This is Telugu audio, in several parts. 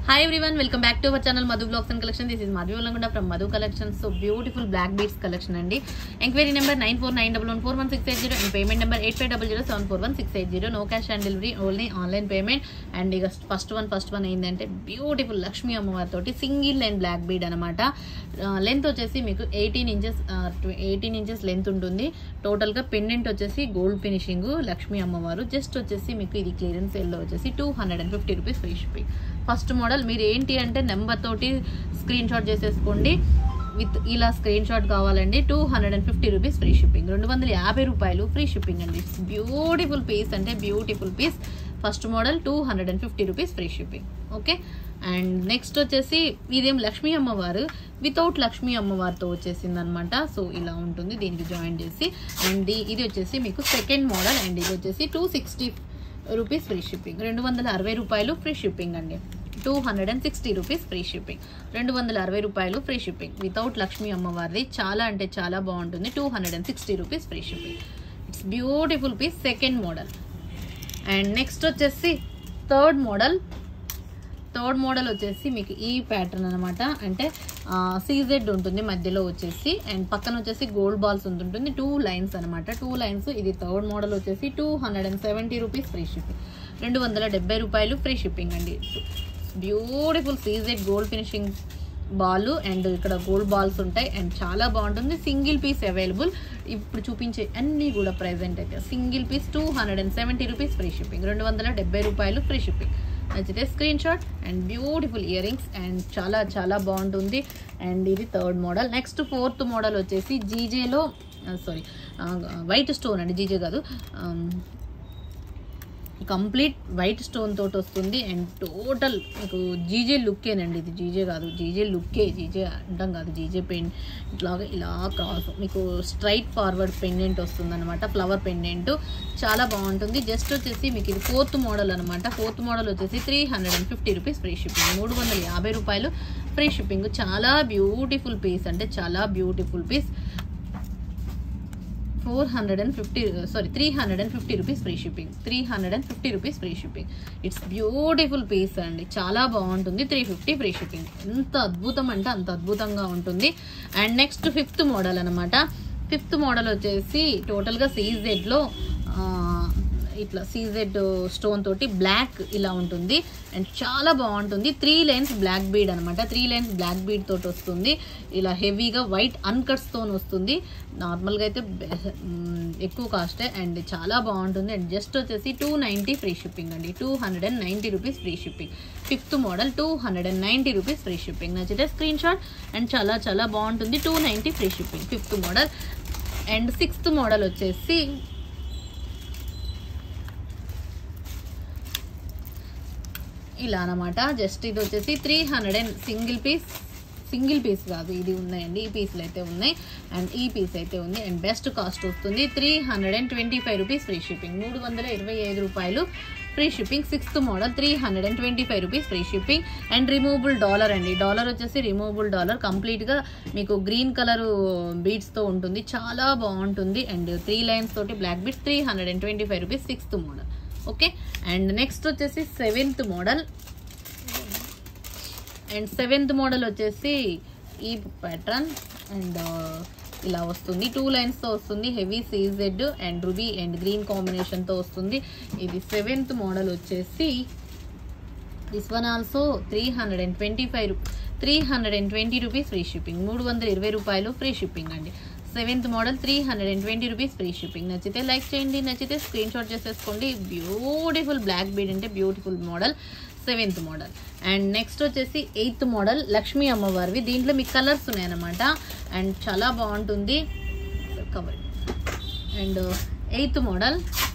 hi everyone welcome back to our channel Madhu blogs and collection this is Madhu Ullagonda from Madhu collection so beautiful black beads collection అండి enquiry number nine four nine double one four one six eight zero and payment number eight five double zero seven four one six eight zero no cash on delivery only online payment and ఇక ఫస్ట్ వన్ ఫస్ట్ వన్ ఏంటంటే బ్యూటిఫుల్ లక్ష్మీ అమ్మవారితోటి సింగిల్ లైన్ బ్లాక్ బీడ్ అనమాట లెంత్ వచ్చేసి మీకు eighteen inches eighteen inches length ఉంటుంది టోటల్గా పెండెంట్ వచ్చేసి గోల్డ్ ఫినిషింగ్ లక్ష్మీ అమ్మవారు జస్ట్ వచ్చేసి మీకు ఇది క్లియరెన్స్ ఎల్లో వచ్చేసి two hundred and fifty rupees free shipping first model మీరు ఏంటి అంటే నెంబర్ తోటి స్క్రీన్ షాట్ చేసేసుకోండి విత్ ఇలా స్క్రీన్ షాట్ కావాలండి two hundred and fifty rupees free shipping రెండు వందల యాభై రూపాయలు ఫ్రీ షిప్పింగ్ అండి ఇట్స్ బ్యూటిఫుల్ పీస్ అంటే beautiful piece first model two hundred and fifty rupees free shipping okay and next వచ్చేసి ఇదేం లక్ష్మీ అమ్మవారు వితౌట్ లక్ష్మీ అమ్మవారితో వచ్చేసింది అనమాట సో ఇలా ఉంటుంది దీనికి జాయిన్ చేసి అండ్ ఇది వచ్చేసి మీకు సెకండ్ మోడల్ అండ్ ఇది వచ్చేసి two sixty rupees free shipping రెండు వందల అరవై రూపాయలు ఫ్రీ షిప్పింగ్ అండి two hundred and sixty rupees free shipping రెండు వందల అరవై రూపాయలు ఫ్రీ షిప్పింగ్ వితౌట్ లక్ష్మీ అమ్మవారిది చాలా అంటే చాలా బాగుంటుంది two hundred and sixty rupees free shipping it's beautiful piece second model and next వచ్చేసి థర్డ్ మోడల్ థర్డ్ మోడల్ వచ్చేసి మీకు ఈ ప్యాటర్న్ అనమాట అంటే సీజెడ్ ఉంటుంది మధ్యలో వచ్చేసి అండ్ పక్కన వచ్చేసి గోల్డ్ బాల్స్ ఉంటుంది టూ లైన్స్ అనమాట టూ లైన్స్ ఇది థర్డ్ మోడల్ వచ్చేసి two hundred and seventy rupees free shipping రెండు వందల డెబ్బై రూపాయలు ఫ్రీ షిప్పింగ్ అండి beautiful CZ gold finishing ball and ఇక్కడ గోల్డ్ బాల్స్ ఉంటాయి అండ్ చాలా బాగుంటుంది సింగిల్ పీస్ అవైలబుల్ ఇప్పుడు చూపించే అన్నీ కూడా ప్రైజెంట్ అయితే single piece two hundred and seventy rupees free shipping రెండు వందల డెబ్బై రూపాయలు ఫ్రీ షిప్పింగ్ నచ్చితే screen shot and beautiful ear rings and చాలా చాలా బాగుంటుంది అండ్ ఇది third model next fourth model వచ్చేసి జీజేలో సారీ వైట్ స్టోన్ అండి జీజే కాదు కంప్లీట్ వైట్ స్టోన్ తోటి వస్తుంది అండ్ టోటల్ మీకు జీజే లుక్కేనండి ఇది జీజే కాదు జీజే లుక్కే జీజే అంటాం కాదు జీజే పెన్ ఇట్లాగా ఇలా క్రాస్ మీకు స్ట్రైట్ ఫార్వర్డ్ పెండెంట్ వస్తుంది అనమాట ఫ్లవర్ పెండెంట్ చాలా బాగుంటుంది జస్ట్ వచ్చేసి మీకు ఇది ఫోర్త్ మోడల్ అనమాట ఫోర్త్ మోడల్ వచ్చేసి three hundred and fifty rupees free shipping మూడు వందల యాభై రూపాయలు ఫ్రీ షిప్పింగ్ చాలా బ్యూటిఫుల్ పీస్ అంటే చాలా beautiful piece four hundred and fifty sorry three hundred and fifty rupees free shipping three hundred and fifty rupees free shipping it's beautiful piece అండి చాలా బాగుంటుంది త్రీ ఫిఫ్టీ ఫ్రీ షిప్పింగ్ ఎంత అద్భుతం అంటే అంత అద్భుతంగా ఉంటుంది అండ్ నెక్స్ట్ ఫిఫ్త్ మోడల్ అనమాట ఫిఫ్త్ మోడల్ వచ్చేసి టోటల్గా సీజెడ్లో ఇట్లా సీజెడ్ స్టోన్ తోటి బ్లాక్ ఇలా ఉంటుంది అండ్ చాలా బాగుంటుంది త్రీ లైన్స్ బ్లాక్ బీడ్ అనమాట త్రీ లైన్స్ బ్లాక్ బీడ్ తోటి వస్తుంది ఇలా హెవీగా వైట్ అన్కట్ స్టోన్ వస్తుంది నార్మల్గా అయితే ఎక్కువ కాస్టే అండ్ చాలా బాగుంటుంది అండ్ జస్ట్ వచ్చేసి టూ నైంటీ ఫ్రీ షిప్పింగ్ అండి two hundred and ninety rupees free shipping fifth model two hundred and ninety rupees free shipping నచ్చితే స్క్రీన్ షాట్ అండ్ చాలా చాలా బాగుంటుంది two ninety free shipping fifth model and sixth model వచ్చేసి ఇలా అనమాట జస్ట్ ఇది వచ్చేసి three hundred and single piece single piece కాదు ఇది ఉన్నాయండి ఈ పీస్లు అయితే ఉన్నాయి అండ్ ఈ పీస్ అయితే ఉంది అండ్ బెస్ట్ కాస్ట్ వస్తుంది three hundred and twenty five rupees free shipping మూడు వందల ఇరవై ఐదు రూపాయలు free shipping sixth model three hundred and twenty five rupees free shipping and removable dollar అండి డాలర్ వచ్చేసి రిమూవబుల్ డాలర్ కంప్లీట్గా మీకు గ్రీన్ కలర్ బీడ్స్తో ఉంటుంది చాలా బాగుంటుంది అండ్ త్రీ లైన్స్ తోటి black beads three hundred and twenty five rupees sixth model okay and next వచ్చేసి seventh model and seventh model వచ్చేసి ఈ ప్యాటర్న్ అండ్ ఇలా వస్తుంది టూ లైన్స్తో వస్తుంది heavy CZ and ruby and green కాంబినేషన్తో వస్తుంది ఇది సెవెంత్ మోడల్ వచ్చేసి this one also three hundred and twenty five three hundred and twenty rupees free shipping మూడు వందల ఇరవై రూపాయలు ఫ్రీ షిప్పింగ్ అండి seventh model three hundred and twenty rupees free shipping నచ్చితే లైక్ చేయండి నచ్చితే స్క్రీన్ షాట్ చేసేసుకోండి బ్యూటిఫుల్ బ్లాక్ బీడ్ అంటే beautiful model seventh model and next వచ్చేసి ఎయిత్ మోడల్ లక్ష్మీ అమ్మవారివి దీంట్లో మీకు కలర్స్ ఉన్నాయన్నమాట అండ్ చాలా బాగుంటుంది cover and eighth model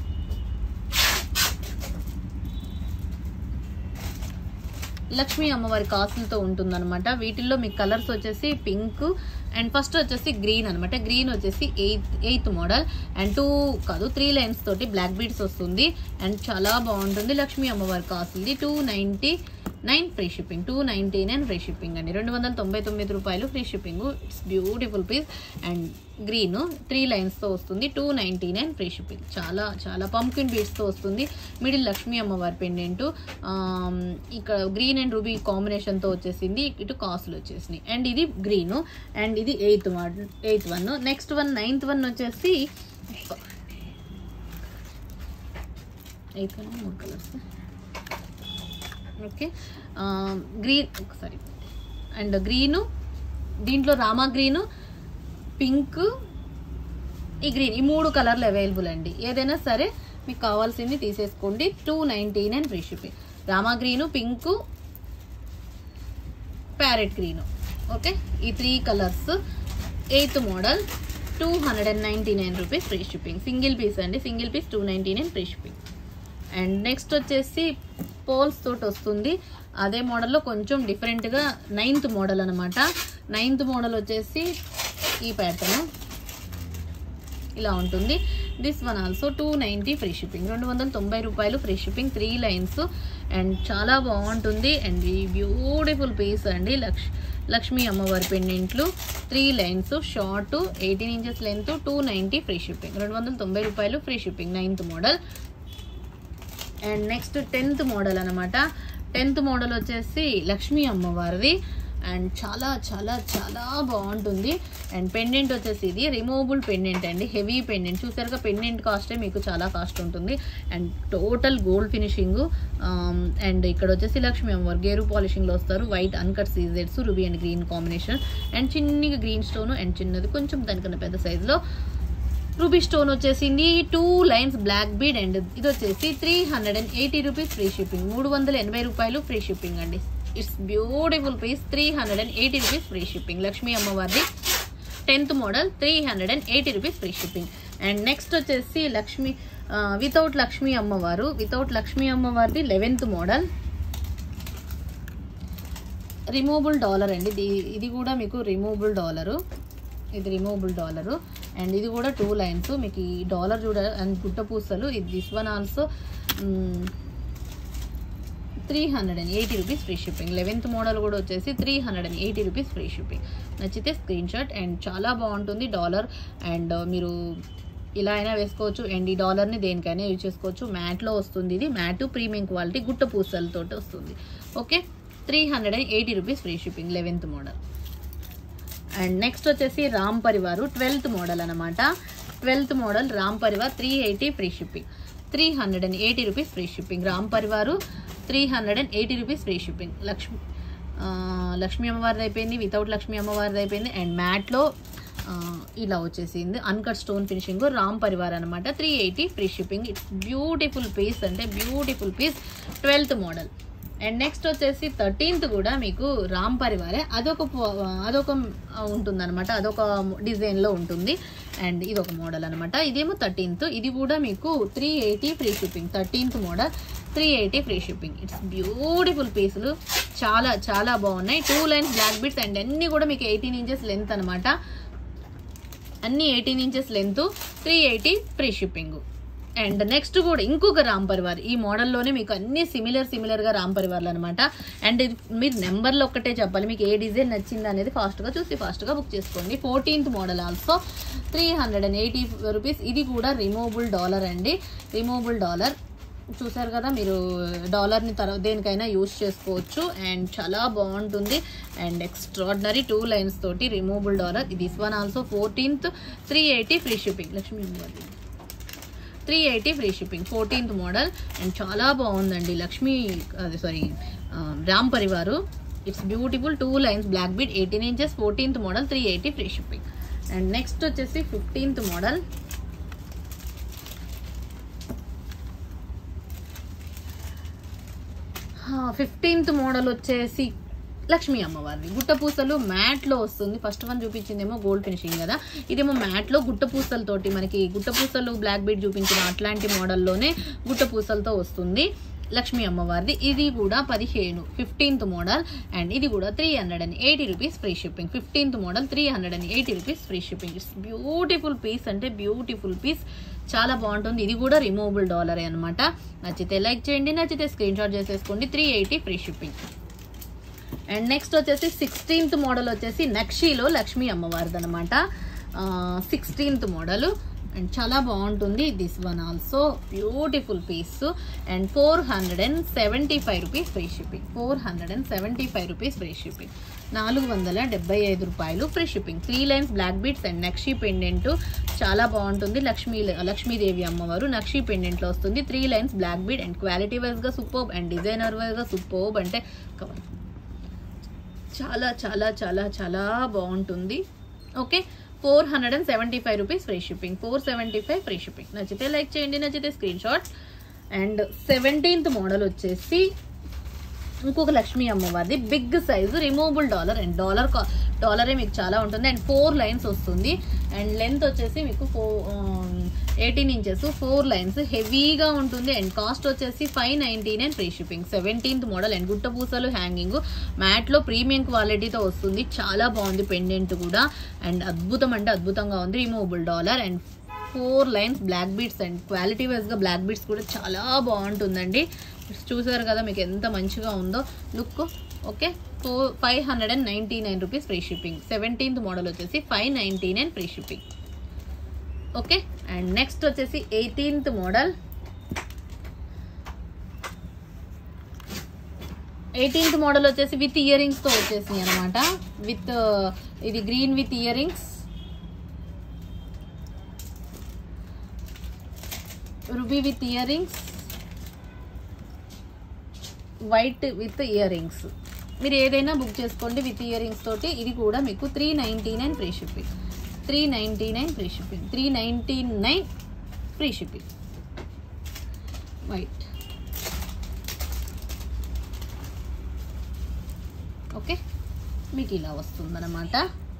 Lakshmi అమ్మవారి కాసులతో ఉంటుందన్నమాట వీటిల్లో మీకు కలర్స్ వచ్చేసి పింక్ అండ్ ఫస్ట్ వచ్చేసి గ్రీన్ అనమాట గ్రీన్ వచ్చేసి eighth eighth model and two కాదు త్రీ లైన్స్ తోటి బ్లాక్ బీడ్స్ వస్తుంది అండ్ చాలా బాగుంటుంది లక్ష్మీ అమ్మవారి కాసులది two ninety nine free shipping two ninety nine free shipping అండి రెండు వందల తొంభై తొమ్మిది రూపాయలు free shipping it's beautiful piece and green three లైన్స్తో వస్తుంది two ninety nine free shipping చాలా చాలా పంకిన్ బీడ్స్తో వస్తుంది మిడిల్ లక్ష్మీ అమ్మవారి పెండెంట్ ఇక్కడ గ్రీన్ అండ్ రూబీ కాంబినేషన్తో వచ్చేసింది ఇటు కాసులు వచ్చేసినాయి అండ్ ఇది గ్రీన్ అండ్ ఇది eighth one eighth one next one ninth one వచ్చేసి ఎయిత్ వన్ మూడు కలర్స్ ఓకే గ్రీన్ ఒకసారి అండ్ గ్రీను దీంట్లో రామా గ్రీను పింక్ ఈ గ్రీన్ ఈ మూడు కలర్లు అవైలబుల్ అండి ఏదైనా సరే మీకు కావాల్సింది తీసేసుకోండి two ninety nine free shipping Rama green pink parrot green okay ఈ three colours eighth model two hundred and ninety nine rupees free shipping single piece అండి single piece two ninety nine free shipping and next వచ్చేసి పోల్స్ తోటి వస్తుంది అదే మోడల్లో కొంచెం డిఫరెంట్గా నైన్త్ మోడల్ అనమాట నైన్త్ మోడల్ వచ్చేసి ఈ ప్యాటర్న్ ఇలా ఉంటుంది this one also two ninety free shipping రెండు వందల తొంభై రూపాయలు free shipping three lines and చాలా బాగుంటుంది అండ్ ఈ బ్యూటిఫుల్ పీస్ అండి లక్ష్ లక్ష్మీ అమ్మవారి పెండెంట్లు three lines short eighteen inches length two ninety free shipping రెండు వందల తొంభై రూపాయలు free shipping ninth model and next tenth model అనమాట టెన్త్ మోడల్ వచ్చేసి లక్ష్మీ అమ్మవారిది అండ్ చాలా చాలా చాలా బాగుంటుంది అండ్ పెండెంట్ వచ్చేసి ఇది రిమూవబుల్ పెండెంట్ అండి హెవీ పెండెంట్ చూసారుగా పెండెంట్ కాస్టే మీకు చాలా కాస్ట్ ఉంటుంది and total gold finishing and ఇక్కడ వచ్చేసి లక్ష్మీ అమ్మవారు గేరు పాలిషింగ్లో వస్తారు వైట్ అన్కట్ సీజెడ్స్ ruby and green combination and చిన్నగా గ్రీన్ స్టోన్ అండ్ చిన్నది కొంచెం దానికన్నా పెద్ద సైజులో రూబీ స్టోన్ వచ్చేసింది two lines black bead and ఇది వచ్చేసి three hundred and eighty rupees free shipping మూడు వందల ఎనభై రూపాయలు ఫ్రీ షిప్పింగ్ అండి it's beautiful piece three hundred and eighty rupees free shipping Lakshmi అమ్మవారిది tenth model three hundred and eighty rupees free shipping and next వచ్చేసి లక్ష్మీ వితౌట్ లక్ష్మీ అమ్మవారు వితౌట్ లక్ష్మీ అమ్మవారిది లెవెన్త్ మోడల్ రిమూవబుల్ డాలర్ అండి ఇది ఇది కూడా మీకు రిమూవబుల్ డాలరు ఇది రిమూవబుల్ డాలరు అండ్ ఇది కూడా టూ లైన్స్ మీకు ఈ డాలర్ చూడ అండ్ గుట్ట పూసలు ఇది this one also three hundred and eighty rupees free shipping eleventh model కూడా వచ్చేసి three hundred and eighty rupees free shipping నచ్చితే స్క్రీన్ షాట్ అండ్ చాలా బాగుంటుంది డాలర్ అండ్ మీరు ఇలా అయినా వేసుకోవచ్చు అండ్ ఈ డాలర్ని దేనికైనా యూజ్ చేసుకోవచ్చు మ్యాట్లో వస్తుంది ఇది మ్యాట్ ప్రీమియం క్వాలిటీ గుట్ట పూసలతో వస్తుంది okay three hundred and eighty rupees free shipping eleventh model and next వచ్చేసి రామ్ పరివారు ట్వెల్త్ మోడల్ అనమాట ట్వెల్త్ మోడల్ రామ్ పరివార్ three eighty free shipping three hundred and eighty rupees free shipping Ram పరివారు three hundred and eighty rupees free shipping Lakshmi ఆ, లక్ష్మీ అమ్మవారిది అయిపోయింది వితౌట్ లక్ష్మీ అమ్మవారిది అయిపోయింది అండ్ మ్యాట్లో ఇలా వచ్చేసింది అన్కట్ స్టోన్ ఫినిషింగ్ రామ్ పరివార్ అనమాట three eighty free shipping it's beautiful piece అంటే beautiful piece twelfth model and next వచ్చేసి థర్టీన్త్ కూడా మీకు రామ్ పరివారే అదొక పో- అదొక ఉంటుందన్నమాట అదొక డిజైన్లో ఉంటుంది అండ్ ఇది ఒక మోడల్ అనమాట ఇదేమో థర్టీన్త్ ఇది కూడా మీకు three eighty free shipping thirteenth model three eighty free shipping it's beautiful పీసులు చాలా చాలా బాగున్నాయి two lines black beads and అన్నీ కూడా మీకు ఎయిటీన్ ఇంచెస్ లెంత్ అనమాట అన్ని eighteen inches length three eighty free shipping and next కూడా ఇంకొక రామ్ పరివార్ ఈ మోడల్లోనే మీకు అన్ని సిమిలర్ సిమిలర్గా రామ్ పరివార్లు అనమాట అండ్ ఇది మీరు నెంబర్లో ఒక్కటే చెప్పాలి మీకు ఏ డిజైన్ నచ్చింది అనేది ఫాస్ట్గా చూసి ఫాస్ట్గా బుక్ చేసుకోండి fourteenth model also three hundred and eighty rupees ఇది కూడా రిమూవబుల్ డాలర్ అండి రిమూవబుల్ డాలర్ చూసారు కదా మీరు డాలర్ని తర్వాత దేనికైనా యూజ్ చేసుకోవచ్చు అండ్ చాలా బాగుంటుంది అండ్ ఎక్స్ట్రాడినరీ టూ లైన్స్ తోటి removable dollar this one also fourteenth three eighty free shipping Lakshmi అమ్మవారి three eighty free shipping fourteenth model and చాలా బాగుందండి లక్ష్మీ అది సారీ రామ్ పరివారు it's beautiful two lines black beads eighteen inches fourteenth model three eighty free shipping and next వచ్చేసి ఫిఫ్టీన్త్ మోడల్ ఫిఫ్టీన్త్ మోడల్ వచ్చేసి లక్ష్మీ అమ్మవారిది గుట్ట పూసలు మ్యాట్లో వస్తుంది ఫస్ట్ వన్ చూపించిందేమో గోల్డ్ ఫినిషింగ్ కదా ఇదేమో మ్యాట్లో గుట్ట పూసలతోటి మనకి గుట్ట పూసలు బ్లాక్ బీడ్ చూపించిన అట్లాంటి మోడల్లోనే గుట్ట పూసలతో వస్తుంది లక్ష్మీ అమ్మవారిది ఇది కూడా పదిహేను ఫిఫ్టీన్త్ మోడల్ అండ్ ఇది కూడా three hundred and eighty rupees free shipping fifteenth model three hundred and eighty rupees free shipping it's beautiful piece అంటే బ్యూటిఫుల్ పీస్ చాలా బాగుంటుంది ఇది కూడా రిమూవబుల్ డాలరే అనమాట నచ్చితే లైక్ చేయండి నచ్చితే స్క్రీన్ షాట్ చేసేసుకోండి three eighty free shipping and next వచ్చేసి సిక్స్టీన్త్ మోడల్ వచ్చేసి నక్షీలో లక్ష్మీ అమ్మవారిది అనమాట సిక్స్టీన్త్ మోడల్ అండ్ చాలా బాగుంటుంది this one also beautiful piece and four hundred and seventy five rupees free shipping four hundred and seventy five rupees free shipping నాలుగు వందల డెబ్బై ఐదు రూపాయలు free shipping three lines black beads and నక్షీ పెండెంట్ చాలా బాగుంటుంది లక్ష్మీ లక్ష్మీదేవి అమ్మవారు నక్షీ పెండెంట్లో వస్తుంది three lines black beads and quality వైజ్గా సూపర్బ్ అండ్ డిజైనర్ వైజ్గా సూపర్బ్ అంటే కవర్ చాలా చాలా చాలా చాలా బాగుంటుంది okay four hundred and seventy five rupees free shipping four seventy five free shipping నచ్చితే లైక్ చేయండి నచ్చితే screen shots and seventeenth model వచ్చేసి ఇంకొక లక్ష్మీ అమ్మవారిది big size removable dollar and dollar డాలరే మీకు చాలా ఉంటుంది అండ్ ఫోర్ లైన్స్ వస్తుంది అండ్ లెంత్ వచ్చేసి మీకు four eighteen inches four lines హెవీగా ఉంటుంది అండ్ కాస్ట్ వచ్చేసి five ninety nine free shipping seventeenth model and గుట్ట పూసలు హ్యాంగింగ్ మ్యాట్లో ప్రీమియం క్వాలిటీతో వస్తుంది చాలా బాగుంది పెండెంట్ కూడా అండ్ అద్భుతం అంటే అద్భుతంగా ఉంది removable dollar and four lines black beads and quality వైజ్గా బ్లాక్ బీట్స్ కూడా చాలా బాగుంటుందండి చూసారు కదా మీకు ఎంత మంచిగా ఉందో look okay four five hundred and ninety nine rupees free shipping seventeenth model వచ్చేసి five ninety nine free shipping okay and next వచ్చేసి ఎయిటీన్త్ మోడల్ ఎయిటీన్త్ మోడల్ వచ్చేసి విత్ ఇయర్ రింగ్స్తో వచ్చేసి అనమాట విత్ ఇది green with ear rings ruby with ear rings white with ear rings మీరు ఏదైనా బుక్ చేసుకోండి విత్ ఇయర్ రింగ్స్ తోటి ఇది కూడా మీకు three ninety nine free shipping three ninety nine free shipping three ninety nine free shipping white okay మీకు ఇలా వస్తుందన్నమాట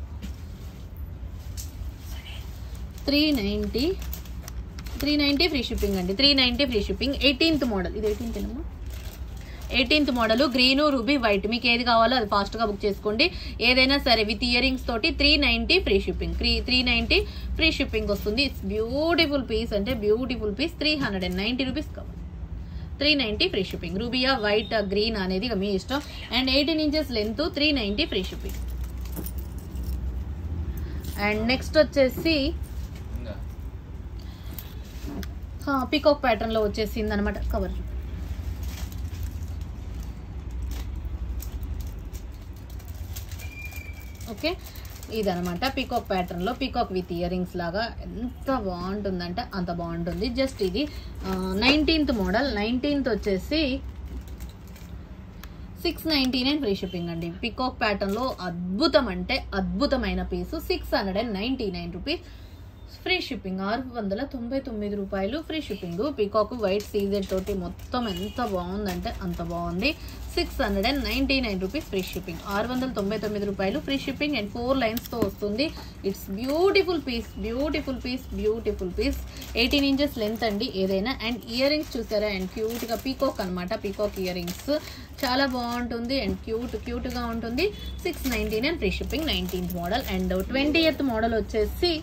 three ninety three ninety free shipping అండి three ninety free shipping eighteenth model ఇది ఎయిటీన్త్ ఏమో eighteenth model green ruby white మీకు ఏది కావాలో అది ఫాస్ట్గా బుక్ చేసుకోండి ఏదైనా సరే విత్ ఇయర్ రింగ్స్ తోటి three ninety free shipping three three ninety free shipping వస్తుంది ఇట్స్ బ్యూటిఫుల్ పీస్ అంటే beautiful piece three hundred and ninety rupees కావాలి త్రీ నైంటీ ఫ్రీ షిప్పింగ్ రూబియా వైట్ గ్రీన్ అనేది ఇక మీ ఇష్టం and eighteen inches length three ninety free shipping and next వచ్చేసి పికాక్ ప్యాటర్న్ లో వచ్చేసింది అనమాట కవర్ ఓకే ఇదనమాట పీకాక్ ప్యాటర్న్ లో పీకాక్ విత్ ఇయర్ రింగ్స్ లాగా ఎంత బాగుంటుందంటే అంత బాగుంటుంది జస్ట్ ఇది నైన్టీన్త్ మోడల్ నైన్టీన్త్ వచ్చేసి six ninety nine free shipping అండి పికాక్ ప్యాటర్న్ లో అద్భుతం అంటే అద్భుతమైన పీసు six hundred and ninety nine rupees free shipping ఆరు వందల తొంభై తొమ్మిది రూపాయలు free shipping peacock white CZ తోటి మొత్తం ఎంత బాగుందంటే అంత బాగుంది six hundred and ninety nine rupees free shipping ఆరు వందల తొంభై తొమ్మిది రూపాయలు ఫ్రీ షిప్పింగ్ అండ్ ఫోర్ లైన్స్తో వస్తుంది it's beautiful piece beautiful piece beautiful piece eighteen inches length అండి ఏదైనా అండ్ ఇయర్ రింగ్స్ చూసారా అండ్ క్యూట్గా పీకాక్ అనమాట పీకాక్ ఇయర్ రింగ్స్ చాలా బాగుంటుంది అండ్ క్యూట్ క్యూట్గా ఉంటుంది six ninety nine free shipping nineteenth model and twenty eighth model వచ్చేసి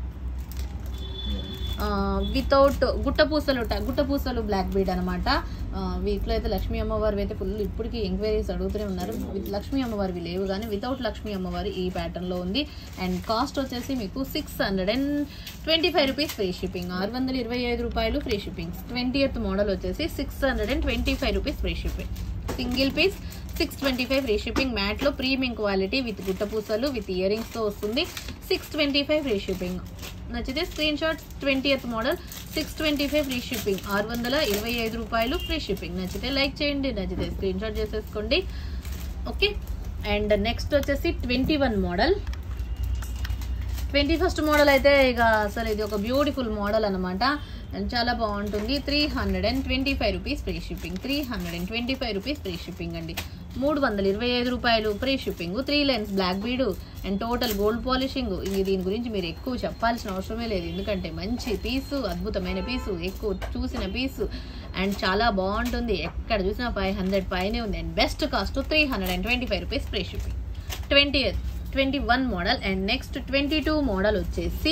వితౌట్ గుట్టపూసలు ట- గుట్టపూసలు బ్లాక్ బీడ్ అనమాట వీటిలో అయితే లక్ష్మీ అమ్మవారి అయితే ఫుల్ ఇప్పటికీ ఎంక్వైరీస్ అడుగుతూనే ఉన్నారు విత్ లక్ష్మీ అమ్మవారివి లేవు కానీ వితౌట్ లక్ష్మీ అమ్మవారి ఈ ప్యాటర్న్లో ఉంది అండ్ కాస్ట్ వచ్చేసి మీకు six hundred and twenty five rupees free shipping ఆరు వందల ఇరవై ఐదు రూపాయలు free shipping twenty eighth model వచ్చేసి six hundred and twenty five rupees free shipping single piece six twenty five free shipping మ్యాట్లో ప్రీమియం క్వాలిటీ విత్ గుట్టపూసలు విత్ ఇయర్ రింగ్స్తో వస్తుంది six twenty five free shipping నచ్చితే screen screenshot twenty eighth model six twenty five free shipping ఆరు వందల ఇరవై ఐదు రూపాయలు ఫ్రీ షిప్పింగ్ నచ్చితే లైక్ చేయండి నచ్చితే స్క్రీన్ షాట్ చేసేసుకోండి ఓకే అండ్ నెక్స్ట్ వచ్చేసి twenty one model twenty first model అయితే ఇక అసలు ఇది ఒక బ్యూటిఫుల్ మోడల్ అనమాట అండ్ చాలా బాగుంటుంది three hundred and twenty five rupees free shipping three hundred and twenty five rupees free shipping అండి మూడు వందల ఇరవై ఐదు రూపాయలు free shipping three lines black bead and total gold polishing ఇది దీని గురించి మీరు ఎక్కువ చెప్పాల్సిన అవసరమే లేదు ఎందుకంటే మంచి పీసు అద్భుతమైన పీసు ఎక్కువ చూసిన పీసు అండ్ చాలా బాగుంటుంది ఎక్కడ చూసినా ఫైవ్ హండ్రెడ్ పైనే ఉంది and best cost three hundred and twenty five rupees free shipping twenty twenty one model and next twenty two model వచ్చేసి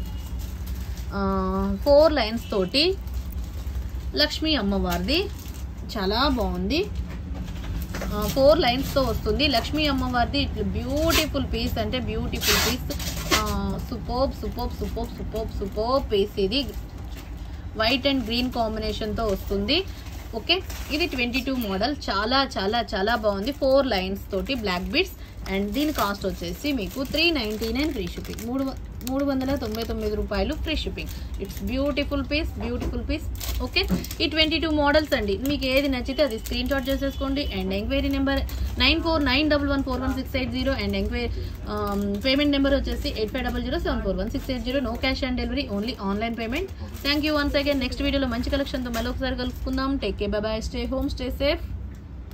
ఫోర్ లైన్స్ తోటి లక్ష్మీ అమ్మవారిది చాలా బాగుంది ఫోర్ లైన్స్తో వస్తుంది లక్ష్మీ అమ్మవారిది ఇట్లా బ్యూటిఫుల్ పీస్ అంటే బ్యూటిఫుల్ పీస్ సూపోప్ సూపోప్ సూపోప్ సూపోప్ సూపోప్ పీస్ ఇది వైట్ అండ్ గ్రీన్ కాంబినేషన్తో వస్తుంది ఓకే ఇది ట్వంటీ టూ మోడల్ చాలా చాలా చాలా బాగుంది ఫోర్ లైన్స్ తోటి బ్లాక్ బీడ్స్ అండ్ దీని కాస్ట్ వచ్చేసి మీకు three ninety nine free shipping మూడు వ- మూడు వందల తొంభై తొమ్మిది రూపాయలు free shipping it's beautiful piece beautiful piece okay ఈ ట్వంటీ టూ మోడల్స్ అండి మీకు ఏది నచ్చితే అది స్క్రీన్ షాట్ చేసేసుకోండి and enquiry number nine four nine double one four one six eight zero and enquiry payment number వచ్చేసి eight five double zero seven four one six eight zero no cash on delivery only online payment thank you once again next వీడియోలో మంచి కలెక్షన్తో మళ్ళీ ఒకసారి కలుసుకుందాం take care bye stay home stay safe